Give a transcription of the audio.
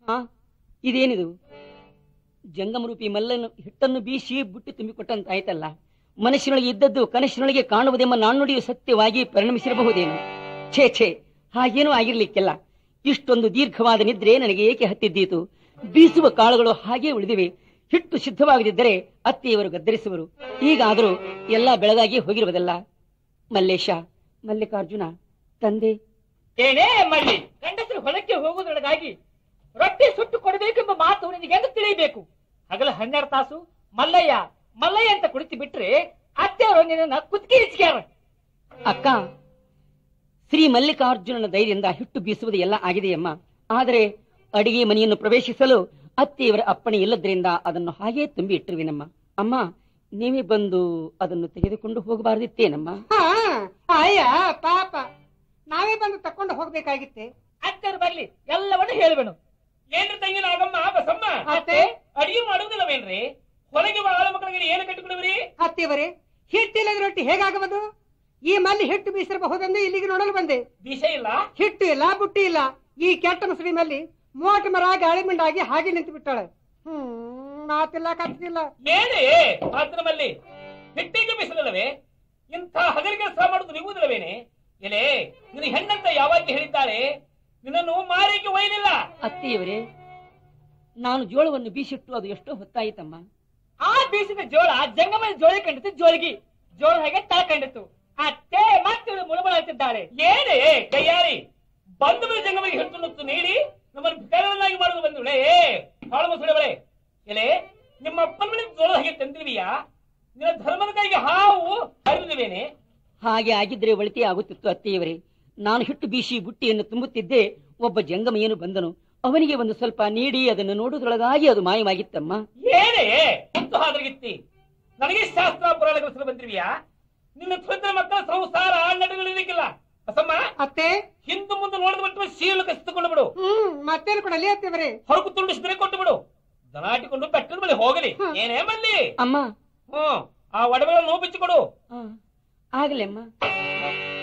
ಹಾ ಇದೇನಿದು ಜಂಗಮರೂಪಿ ಮಲ್ಲನ್ನು ಹಿಟ್ಟನ್ನು ಬೀಸಿ ಬುಟ್ಟಿ ತುಂಬಿಕೊಟ್ಟಂತಾಯ್ತಲ್ಲ ಮನಸ್ಸಿನೊಳಗೆ ಇದ್ದದ್ದು ಕನಸಿನೊಳಗೆ ಕಾಣುವುದೆಂಬ ನಾಣ್ಣುಡಿಯು ಸತ್ಯವಾಗಿ ಪರಿಣಮಿಸಿರಬಹುದೇನು ಛೇ ಛೇ ಹಾಗೇನೂ ಆಗಿರ್ಲಿಕ್ಕೆಲ್ಲ ಇಷ್ಟೊಂದು ದೀರ್ಘವಾದ ನಿದ್ರೆ ನನಗೆ ಏಕೆ ಹತ್ತಿದ್ದೀತು ಬೀಸುವ ಕಾಳುಗಳು ಹಾಗೇ ಉಳಿದಿವೆ ಹಿಟ್ಟು ಸಿದ್ಧವಾಗದಿದ್ದರೆ ಅತ್ತೆಯವರು ಗದ್ದರಿಸುವರು ಈಗಾದರೂ ಎಲ್ಲ ಬೆಳಗಾಗಿ ಹೋಗಿರುವುದಲ್ಲ ಮಲ್ಲೇಶ ಮಲ್ಲಿಕಾರ್ಜುನ ತಂದೆ ಏನೇ ಮಳ್ಳಿ ಗಂಡಸರು ಹೊಲಕ್ಕೆ ಹೋಗುವುದರೊಳಗಾಗಿ ರೊಟ್ಟಿ ಸುಟ್ಟು ಕೊಡಬೇಕೆಂಬ ಮಾತು ನಿನಗೆ ಎಂದು ತಿಳಿಯಬೇಕು ಹಗಲ ಹನ್ನೆರಡು ತಾಸು ಮಲ್ಲಯ್ಯ ಮಲ್ಲಯ್ಯ ಅಂತ ಕುಳಿತು ಬಿಟ್ರೆ ಅತ್ತೆಯವರು ನಿನ್ನ ಕುತ್ಕಿರಿಸ್ಕ್ಯಾರ ಅಕ್ಕ ಶ್ರೀ ಮಲ್ಲಿಕಾರ್ಜುನನ ಧೈರ್ಯದಿಂದ ಹಿಟ್ಟು ಬೀಸುವುದು ಎಲ್ಲ ಆಗಿದೆಯಮ್ಮ ಆದರೆ ಅಡಿಗೆ ಮನೆಯನ್ನು ಪ್ರವೇಶಿಸಲು ಅತ್ತೆಯವರ ಅಪ್ಪಣೆ ಇಲ್ಲದ್ರಿಂದ ಅದನ್ನು ಹಾಗೇ ತುಂಬಿ ಇಟ್ಟಿರುವಿನಮ್ಮ ಅಮ್ಮ ನೀವೇ ಬಂದು ಅದನ್ನು ತೆಗೆದುಕೊಂಡು ಹೋಗಬಾರದಿತ್ತೇನಮ್ಮ ಹಾ ಅಯ್ಯ ಪಾಪ ನಾವೇ ಬಂದು ತಕೊಂಡು ಹೋಗ್ಬೇಕಾಗಿತ್ತೆ ಅತ್ತೆಯರು ಬರ್ಲಿ ಎಲ್ಲವನ್ನು ಹೇಳುವೆನು ಏನ್ರಿ ತಂಗಿ ನಾಗಮ್ಮ ಬಸಮ್ಮ ಅತ್ತೆ ಅಡಿಗೆ ಮಾಡುವುದಿಲ್ಲವೇನ್ರಿ ಹೊರಗೆ ಬಾಳ ಮಕ್ಕಳಿಗೆ ಏನು ಕಟ್ಟಿಕೊಡುವ್ರಿ ಅತ್ತೆಯವರೇ ಹಿಟ್ಟಿಲ್ಲದ ರೊಟ್ಟಿ ಹೇಗಾಗಬಹುದು ಈ ಮಲ್ಲಿ ಹಿಟ್ಟು ಬೀಸಿರಬಹುದೆಂದು ಇಲ್ಲಿಗೆ ನೋಡಲು ಬಂದೆ ವಿಷ ಇಲ್ಲ ಹಿಟ್ಟು ಇಲ್ಲ ಬುಟ್ಟಿ ಇಲ್ಲ ಈ ಕೆಟ್ಟ ಮುಸುಡಿ ಮಲ್ಲಿ ಮೋಟ ಮರ ಗಾಳಿ ಮಿಂಡಾಗಿ ಹಾಗೆ ನಿಂತು ಬಿಟ್ಟಾಳೆ ಹ್ಮ್ ಮಾತಿಲ್ಲ ಕತ್ತಿಲ್ಲ ಏನೇ ಮಾತ್ರಮಲ್ಲಿ ಹಿಟ್ಟಿಗೆ ಬಿಸಿಲಲ್ಲವೇ ಇಂಥ ಹಗಲಿ ಕೆಲಸ ಮಾಡುವುದು ನಿಗುವುದಿಲ್ಲವೇನೆ ಎಲೆ ನಿನ್ನ ಹೆಣ್ಣಂತ ಯಾವಾಗ ಹೇಳಿದ್ದಾರೆ ನಿನ್ನನ್ನು ಮಾರಿಗೆ ಒಯ್ಯಲಿಲ್ಲ ಅತ್ತೆಯವರೇ ನಾನು ಜೋಳವನ್ನು ಬೀಸಿಟ್ಟು ಅದು ಎಷ್ಟೋ ಹೊತ್ತಾಯಿತಮ್ಮ ಆ ಬೀಸಿದ ಜೋಳ ಜಂಗಮನ ಜೋಳಿ ಕಂಡಿತು ಜೋಳಿಗಿ ಜೋಳ ಹಾಗೆ ತಳ ಕಂಡಿತು ಅತ್ತೆ ಮತ್ತೆ ಇವಳು ಮುಳುಬಳ ಅಂತಿದ್ದಾಳೆ ಏನೇ ಕೈಯಾರಿ ಬಂದು ಮೇಲೆ ಜಂಗಮರಿಗೆ ಹಿಟ್ಟು ನೀಡಿ ನಮ್ಮನ್ನು ಭಿಕಾರನ್ನಾಗಿ ಮಾಡುವುದು ಬಂದುಳೆ ಹಾಳು ಮುಸುಳೆಬಳೆ ಎಲೆ ನಿಮ್ಮ ಅಪ್ಪನ ಮನೆ ಜೋಳ ಹಾಗೆ ತಂದಿರುವಿಯಾ ನಿನ್ನ ಧರ್ಮದ ಕೈಗೆ ಹಾವು ಹರಿದಿರುವೇನೆ ಹಾಗೆ ಆಗಿದ್ರೆ ಒಳಿತೇ ಆಗುತ್ತಿತ್ತು ಅತ್ತೆಯವರೇ ನಾನು ಹಿಟ್ಟು ಬೀಸಿ ಬುಟ್ಟಿಯನ್ನು ತುಂಬುತ್ತಿದ್ದೆ ಒಬ್ಬ ಜಂಗಮಯ್ಯನು ಬಂದನು ಅವನಿಗೆ ಒಂದು ಸ್ವಲ್ಪ ನೀಡಿ ಅದನ್ನು ನೋಡುವುದರೊಳಗಾಗಿ ಅದು ಮಾಯವಾಗಿತ್ತಮ್ಮ ಏನೇ ಮುತ್ತು ಹಾದ್ರಗಿತ್ತಿ ನನಗೆ ಶಾಸ್ತ್ರ ಪುರಾಣಗಳ ಹೆಸರು ಬಂದಿರುವಿಯಾ ನಿನ್ನ ತುಳಿದ ಮಕ್ಕಳ ಸಂಸಾರ ನಡೆಗಳಿರಲಿಕ್ಕಿಲ್ಲ ಬಸಮ್ಮ ಅತ್ತೆ ಹಿಂದು ಮುಂದೆ ನೋಡಿದ ಬಿಟ್ಟು ಶೀಲ ಕಸಿದುಕೊಂಡು ಬಿಡು ಹ್ಮ್ ಮತ್ತೇನು ಕೊಡಲಿ ಅತ್ತೆಯವರೇ ಹೊರಗು ತುಂಡಿಸಿದ್ರೆ ಕೊಟ್ಟು ಬಿಡು ದನಾಟಿಕೊಂಡು ಬೆಟ್ಟದ ಬಳಿ ಹೋಗಲಿ ಏನೇ ಮಲ್ಲಿ ಅಮ್ಮ ಹ್ಮ್ ಆ ಒಡವೆಗಳನ್ನು ಬಿಚ್ಚಿಕೊಡು ಆ, ಆಗಲೇ ಅಮ್ಮ